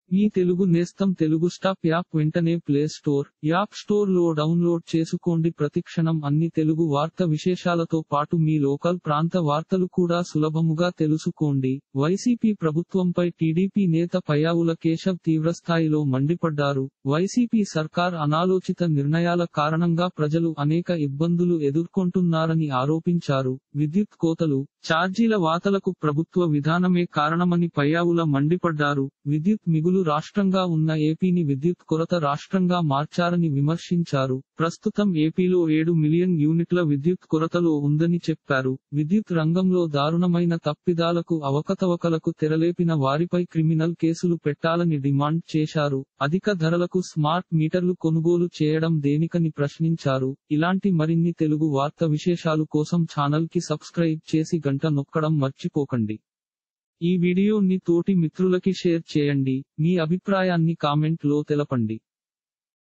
మీ తెలుగు నేస్తం Telugu stop app వెంటనే play store app store లో డౌన్లోడ్ చేసుకోండి ప్రతిక్షణం అన్ని తెలుగు వార్త విశేషాలతో పాటు మీ లోకల్ ప్రాంత వార్తలు కూడా సులభముగా తెలుసుకోండి వైసీపీ ప్రభుత్వంపై టీడీపీ నేత పయావుల కేశవ్ తీవ్రస్థాయిలో మండిపడ్డారు వైసీపీ సర్కార్ అనాలోచిత నిర్ణయాల కారణంగా ప్రజలు అనేక ఇబ్బందులు ఎదుర్కొంటున్నారని ఆరోపించారు విద్యుత్ కోతలు ఛార్జీల వాతలకు ప్రభుత్వ విధానమే కారణమని పయ్యావుల మండిపడ్డారు విద్యుత్ మిగులు రాష్ట్రంగా ఉన్న ఏపీని విద్యుత్ కొరత రాష్ట్రంగా మార్చారని విమర్శించారు ప్రస్తుతం ఏపీలో ఏడు మిలియన్ యూనిట్ల విద్యుత్ కొరతలో ఉందని చెప్పారు విద్యుత్ రంగంలో దారుణమైన తప్పిదాలకు అవకతవకలకు తెరలేపిన వారిపై క్రిమినల్ కేసులు పెట్టాలని డిమాండ్ చేశారు అధిక ధరలకు స్మార్ట్ మీటర్లు కొనుగోలు చేయడం దేనికని ప్రశ్నించారు ఇలాంటి మరిన్ని తెలుగు వార్త విశేషాలు కోసం ఛానల్ కి సబ్స్క్రైబ్ చేసి గంట నొక్కడం మర్చిపోకండి ఈ వీడియోని తోటి మిత్రులకి షేర్ చేయండి మీ అభిప్రాయాన్ని కామెంట్ లో తెలపండి